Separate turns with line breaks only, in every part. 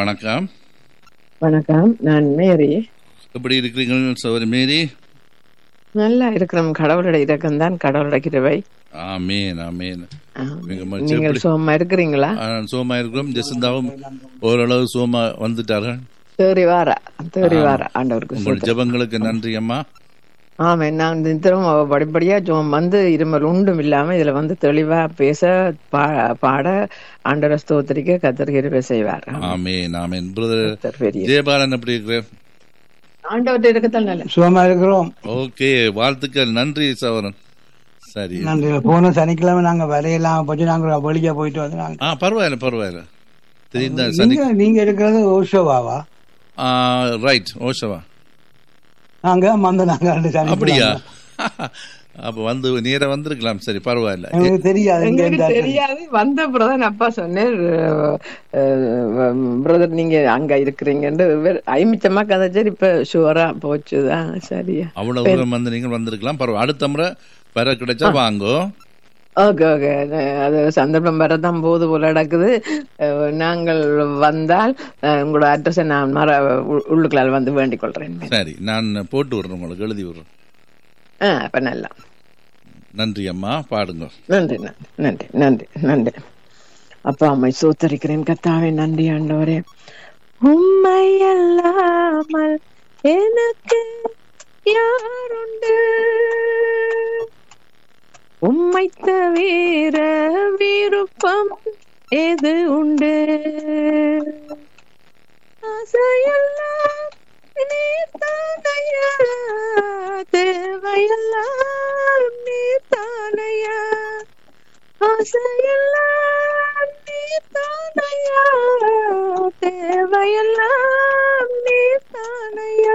வணக்கம்
வணக்கம் நான் மேரி
எப்படி இருக்கிறீர்கள் சௌரி மேரி
நல்லா இருக்கிறோம் கடவுளோட இரக்கம் தான் கடவுளோட கிருபை
ஆமேன் ஆமேன்
ஆ,
மிக மகிழ்ச்சி.
நீங்கள்
எப்படி-
சுகமா இருக்கிறீங்களா
ஆ, சோமா இருக்கிறோம் ஜெசந்தாவும் ஓரளவு சோமா வந்துட்டார்கள்
தேறி வார தேறி வார ஆண்டவருக்கு
உங்கள்
ஸ்தோத்திரம்.
ஜெபங்களுக்கு நன்றி அம்மா
ஆமா நான் தினம் படிப்படியா சுகம் வந்து இருமல் உண்டும் இல்லாம இதுல வந்து தெளிவா பேச பா- பாட ஆண்டவரை ஸ்தோத்திரிக்க கத்தர் கிருபை செய்வார்
ஆமேன் ஆமேன் பிரதர்
கர்த்தர் பெரிய
ஜெயபாலன் எப்படி இருக்கிற
ஆண்டவர்கிட்ட இருக்கத்தான் நல்ல
சுகமா இருக்கிறோம்
ஓகே வாழ்த்துக்கள் நன்றி சவரன் சரி
நன்றி போன சனிக்கிழமை நாங்க வரையெல்லாம் போச்சு நாங்க வெளியே போயிட்டு வந்து நாங்க
ஆ பரவாயில்ல பரவாயில்ல தெரிந்த சனி
நீங்க நீங்க இருக்கிறது ஓஷோவாவா
ரைட் ஓஷவா
நாங்க மந்த நாங்க ரெண்டு சனி
அப்படியா அப்ப வந்து நேரா வந்திருக்கலாம் சரி பரவாயில்ல
எனக்கு தெரியாது இங்க
எங்களுக்கு
இந்த-
தெரியாது வந்த பிரதான் அப்பா சொன்னேன் பிரதர் நீங்க அங்க இருக்கிறீங்கன்னு வேற- ஐமிச்சமா கதைச்சார் இப்ப ஷுவரா போச்சுதான் சரியா
அவ்வளவு தூரம் வந்து நீங்கள் வந்திருக்கலாம் பரவாயில்ல அடுத்த முறை வர கிடைச்சா வாங்கோ
ஓகே ஓகே அது சந்தர்ப்பம் வரதான் போது போல நடக்குது அஹ், நாங்கள் வந்தால் அஹ், உங்களோட அட்ரஸை நான் மற உ- உள்ளுக்குள்ளால் வந்து வேண்டிக் கொள்றேன்
சரி நான் போட்டு விடுறேன் உங்களுக்கு எழுதி விடுறேன்
ஆ அப்ப நல்லா
நன்றி அம்மா பாடுங்க
நன்றி நன்றி நன்றி நன்றி நன்றி அப்பா அம்மை சோத்தரிக்கிறேன் கத்தாவே நன்றி ஆண்டவரே உம்மை அல்லாமல் எனக்கு யாருண்டு உம்மை தவிர விருப்பம் எது உண்டு ஆசையெல்லாம் நீர்தானையா தேவையெல்லாம் நீர்தானையா ஆசையெல்லாம் நீர்தானையா தேவையெல்லாம் நீர்தானையா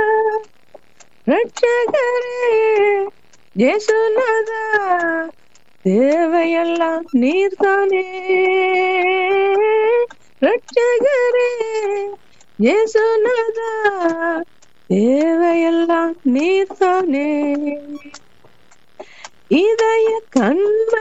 ரட்சகரே இயேசுநாதா தேவையெல்லாம் நீர்தானே ரட்சகரே இயேசுநாதா தேவையெல்லாம் நீர்தானே இதய கண்ம